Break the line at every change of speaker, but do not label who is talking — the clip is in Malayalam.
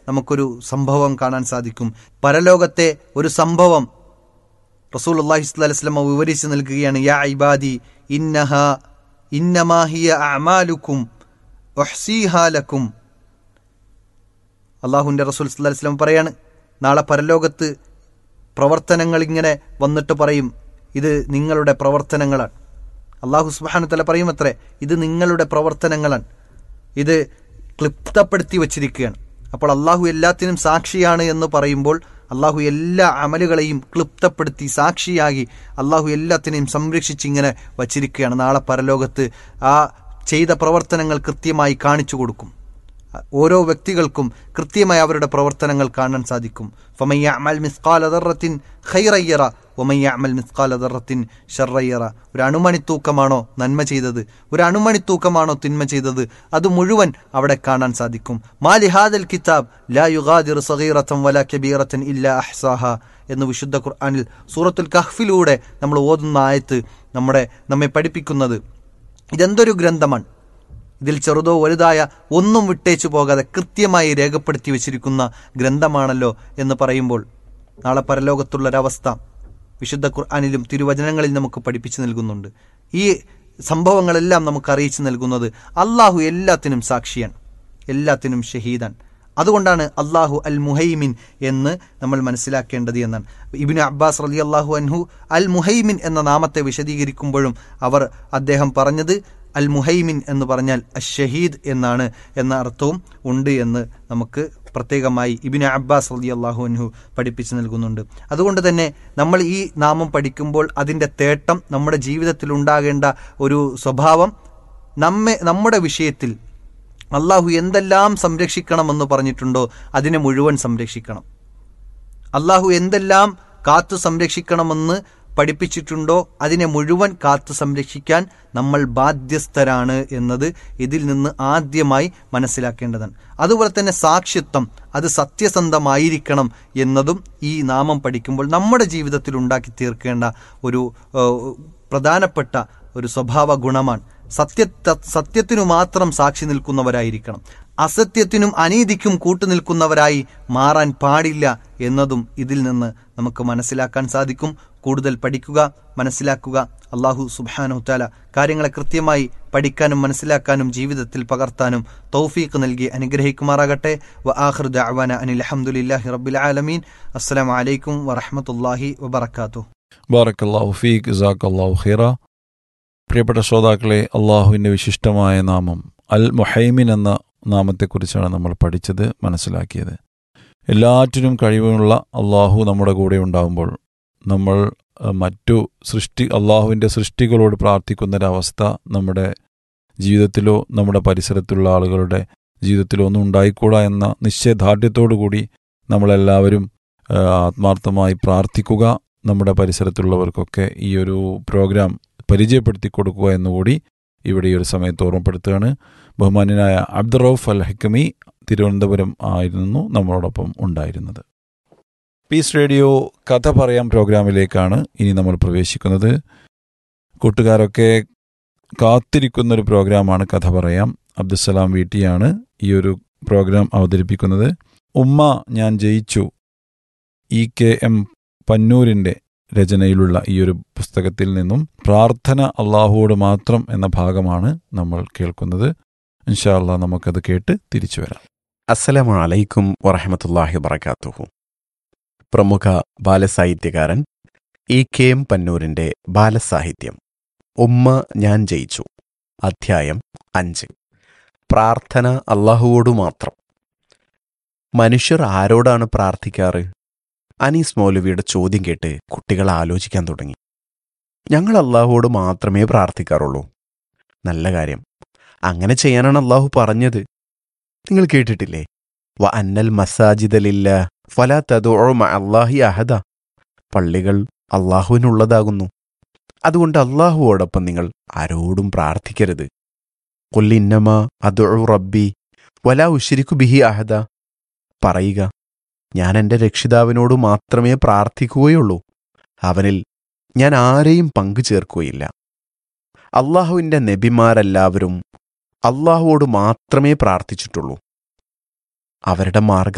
നമുക്കൊരു സംഭവം കാണാൻ സാധിക്കും പരലോകത്തെ ഒരു സംഭവം റസൂൽ അള്ളാഹി സ്വലമ വിവരിച്ച് നൽകുകയാണ് യാ ഇബാദി ഇന്നഹ ഇന്നമാഹിയ അമാലുക്കും ഒഹ്സീഹാലക്കും അള്ളാഹുവിൻ്റെ റസൂൽ സ്വല്ലല്ലാഹി അലൈഹി വസല്ലം പറയാണ് നാളെ പരലോകത്ത് പ്രവർത്തനങ്ങൾ ഇങ്ങനെ വന്നിട്ട് പറയും ഇത് നിങ്ങളുടെ പ്രവർത്തനങ്ങളാണ് അള്ളാഹു സുബാനുത്തല പറയും അത്രേ ഇത് നിങ്ങളുടെ പ്രവർത്തനങ്ങളാണ് ഇത് ക്ലിപ്തപ്പെടുത്തി വച്ചിരിക്കുകയാണ് അപ്പോൾ അള്ളാഹു എല്ലാത്തിനും സാക്ഷിയാണ് എന്ന് പറയുമ്പോൾ അള്ളാഹു എല്ലാ അമലുകളെയും ക്ലിപ്തപ്പെടുത്തി സാക്ഷിയാകി അള്ളാഹു എല്ലാത്തിനെയും സംരക്ഷിച്ച് ഇങ്ങനെ വച്ചിരിക്കുകയാണ് നാളെ പരലോകത്ത് ആ ചെയ്ത പ്രവർത്തനങ്ങൾ കൃത്യമായി കാണിച്ചു കൊടുക്കും ഓരോ വ്യക്തികൾക്കും കൃത്യമായി അവരുടെ പ്രവർത്തനങ്ങൾ കാണാൻ സാധിക്കും ഫമയ്യ അമൽ മിസ്കാൽ അതറത്തിൻ ഖൈറയ്യറ ഒമയ്യ അമൽ മിസ്കാൽ അതറത്തിൻ ഷർറയ്യറ ഒരു അണുമണിത്തൂക്കമാണോ നന്മ ചെയ്തത് ഒരു അണുമണിത്തൂക്കമാണോ തിന്മ ചെയ്തത് അത് മുഴുവൻ അവിടെ കാണാൻ സാധിക്കും മാലിഹാദൽ കിതാബ് ലാ യുഗാദിർ സഗീറത്തൻ വല കബീറത്തൻ ഇല്ല അഹ്സാഹ എന്ന് വിശുദ്ധ ഖുർആനിൽ സൂറത്തുൽ കഹ്ഫിലൂടെ നമ്മൾ ഓതുന്ന ആയത്ത് നമ്മുടെ നമ്മെ പഠിപ്പിക്കുന്നത് ഇതെന്തൊരു ഗ്രന്ഥമാണ് ഇതിൽ ചെറുതോ വലുതായ ഒന്നും വിട്ടേച്ചു പോകാതെ കൃത്യമായി രേഖപ്പെടുത്തി വെച്ചിരിക്കുന്ന ഗ്രന്ഥമാണല്ലോ എന്ന് പറയുമ്പോൾ നാളെ പരലോകത്തുള്ളൊരവസ്ഥ വിശുദ്ധ ഖുർആാനിലും തിരുവചനങ്ങളിൽ നമുക്ക് പഠിപ്പിച്ചു നൽകുന്നുണ്ട് ഈ സംഭവങ്ങളെല്ലാം നമുക്ക് അറിയിച്ചു നൽകുന്നത് അള്ളാഹു എല്ലാത്തിനും സാക്ഷിയാണ് എല്ലാത്തിനും ഷഹീദാൻ അതുകൊണ്ടാണ് അള്ളാഹു അൽ മുഹൈമിൻ എന്ന് നമ്മൾ മനസ്സിലാക്കേണ്ടത് എന്നാണ് ഇബിന് അബ്ബാസ് റലി അള്ളാഹു അൻഹു അൽ മുഹൈമിൻ എന്ന നാമത്തെ വിശദീകരിക്കുമ്പോഴും അവർ അദ്ദേഹം പറഞ്ഞത് അൽ മുഹൈമിൻ എന്ന് പറഞ്ഞാൽ അഷഹീദ് എന്നാണ് എന്ന അർത്ഥവും ഉണ്ട് എന്ന് നമുക്ക് പ്രത്യേകമായി ഇബിന് അബ്ബാസ് റലി അള്ളാഹു അൻഹു പഠിപ്പിച്ചു നൽകുന്നുണ്ട് അതുകൊണ്ട് തന്നെ നമ്മൾ ഈ നാമം പഠിക്കുമ്പോൾ അതിൻ്റെ തേട്ടം നമ്മുടെ ജീവിതത്തിൽ ഉണ്ടാകേണ്ട ഒരു സ്വഭാവം നമ്മെ നമ്മുടെ വിഷയത്തിൽ അള്ളാഹു എന്തെല്ലാം സംരക്ഷിക്കണമെന്ന് പറഞ്ഞിട്ടുണ്ടോ അതിനെ മുഴുവൻ സംരക്ഷിക്കണം അള്ളാഹു എന്തെല്ലാം കാത്തു സംരക്ഷിക്കണമെന്ന് പഠിപ്പിച്ചിട്ടുണ്ടോ അതിനെ മുഴുവൻ കാത്തു സംരക്ഷിക്കാൻ നമ്മൾ ബാധ്യസ്ഥരാണ് എന്നത് ഇതിൽ നിന്ന് ആദ്യമായി മനസ്സിലാക്കേണ്ടതാണ് അതുപോലെ തന്നെ സാക്ഷിത്വം അത് സത്യസന്ധമായിരിക്കണം എന്നതും ഈ നാമം പഠിക്കുമ്പോൾ നമ്മുടെ ജീവിതത്തിൽ ഉണ്ടാക്കി തീർക്കേണ്ട ഒരു പ്രധാനപ്പെട്ട ഒരു സ്വഭാവ ഗുണമാണ് സത്യ സത്യത്തിനു മാത്രം സാക്ഷി നിൽക്കുന്നവരായിരിക്കണം അസത്യത്തിനും അനീതിക്കും കൂട്ടുനിൽക്കുന്നവരായി മാറാൻ പാടില്ല എന്നതും ഇതിൽ നിന്ന് നമുക്ക് മനസ്സിലാക്കാൻ സാധിക്കും കൂടുതൽ പഠിക്കുക മനസ്സിലാക്കുക അള്ളാഹു സുബാനുത്താല കാര്യങ്ങളെ കൃത്യമായി പഠിക്കാനും മനസ്സിലാക്കാനും ജീവിതത്തിൽ പകർത്താനും തൗഫീഖ് നൽകി അനുഗ്രഹിക്കുമാറാകട്ടെ വ ആഖിർ ദഅവാന അനിൽ അൽഹംദുലില്ലാഹി റബ്ബിൽ ആലമീൻ അസ്സലാമു അലൈക്കും വറഹ്മത്തുള്ളാഹി വബറകാതുഹു
ബാറക്കല്ലാഹു ഫീഖ് ജസാക്കല്ലാഹു ഖൈറ പ്രിയപ്പെട്ട ശ്രോതാക്കളെ അള്ളാഹുവിൻ്റെ വിശിഷ്ടമായ നാമം അൽ മുഹൈമിൻ എന്ന നാമത്തെക്കുറിച്ചാണ് നമ്മൾ പഠിച്ചത് മനസ്സിലാക്കിയത് എല്ലാറ്റിനും കഴിവുള്ള അള്ളാഹു നമ്മുടെ കൂടെ ഉണ്ടാകുമ്പോൾ നമ്മൾ മറ്റു സൃഷ്ടി അള്ളാഹുവിൻ്റെ സൃഷ്ടികളോട് പ്രാർത്ഥിക്കുന്നൊരവസ്ഥ നമ്മുടെ ജീവിതത്തിലോ നമ്മുടെ പരിസരത്തുള്ള ആളുകളുടെ ജീവിതത്തിലോ ഒന്നും ഉണ്ടായിക്കൂടാ എന്ന നിശ്ചയദാർഢ്യത്തോടു കൂടി നമ്മളെല്ലാവരും ആത്മാർത്ഥമായി പ്രാർത്ഥിക്കുക നമ്മുടെ പരിസരത്തുള്ളവർക്കൊക്കെ ഈ ഒരു പ്രോഗ്രാം പരിചയപ്പെടുത്തി കൊടുക്കുക എന്നുകൂടി ഇവിടെ ഈ ഒരു സമയത്ത് ഓർമ്മപ്പെടുത്തുകയാണ് ബഹുമാന്യനായ അബ്ദുറൌഫ് അൽ ഹക്കമി തിരുവനന്തപുരം ആയിരുന്നു നമ്മളോടൊപ്പം ഉണ്ടായിരുന്നത് പീസ് റേഡിയോ കഥ പറയാം പ്രോഗ്രാമിലേക്കാണ് ഇനി നമ്മൾ പ്രവേശിക്കുന്നത് കൂട്ടുകാരൊക്കെ കാത്തിരിക്കുന്ന ഒരു പ്രോഗ്രാമാണ് കഥ പറയാം അബ്ദുസലാം വീട്ടിയാണ് ഈ ഒരു പ്രോഗ്രാം അവതരിപ്പിക്കുന്നത് ഉമ്മ ഞാൻ ജയിച്ചു ഇ കെ എം പന്നൂരിൻ്റെ രചനയിലുള്ള ഈ ഒരു പുസ്തകത്തിൽ നിന്നും പ്രാർത്ഥന അള്ളാഹുവോട് മാത്രം എന്ന ഭാഗമാണ് നമ്മൾ കേൾക്കുന്നത് ഇൻഷാ അള്ളാ നമുക്കത് കേട്ട് തിരിച്ചു വരാം
അസ്സലാമു അലൈക്കും വറഹമത്തല്ലാഹി വബർക്കാത്തുഹു പ്രമുഖ ബാലസാഹിത്യകാരൻ ഇ കെ എം പന്നൂരിന്റെ ബാലസാഹിത്യം ഉമ്മ ഞാൻ ജയിച്ചു അധ്യായം അഞ്ച് പ്രാർത്ഥന അള്ളാഹുവോടു മാത്രം മനുഷ്യർ ആരോടാണ് പ്രാർത്ഥിക്കാറ് അനീസ് മൗലവിയുടെ ചോദ്യം കേട്ട് കുട്ടികൾ ആലോചിക്കാൻ തുടങ്ങി ഞങ്ങൾ അള്ളാഹുവോട് മാത്രമേ പ്രാർത്ഥിക്കാറുള്ളൂ നല്ല കാര്യം അങ്ങനെ ചെയ്യാനാണ് അള്ളാഹു പറഞ്ഞത് നിങ്ങൾ കേട്ടിട്ടില്ലേ വ അന്നൽ മസാജിദലില്ല ഫല തദോ അള്ളാഹി അഹദ പള്ളികൾ അള്ളാഹുവിനുള്ളതാകുന്നു അതുകൊണ്ട് അള്ളാഹുവോടൊപ്പം നിങ്ങൾ ആരോടും പ്രാർത്ഥിക്കരുത് കൊല്ലിന്നമ അദോ റബ്ബി വല ഉശരിക്കു ബിഹി അഹദ പറയുക ഞാൻ എൻ്റെ രക്ഷിതാവിനോട് മാത്രമേ പ്രാർത്ഥിക്കുകയുള്ളൂ അവനിൽ ഞാൻ ആരെയും പങ്കു ചേർക്കുകയില്ല അള്ളാഹുവിൻ്റെ നബിമാരെല്ലാവരും അള്ളാഹുവോട് മാത്രമേ പ്രാർത്ഥിച്ചിട്ടുള്ളൂ അവരുടെ മാർഗം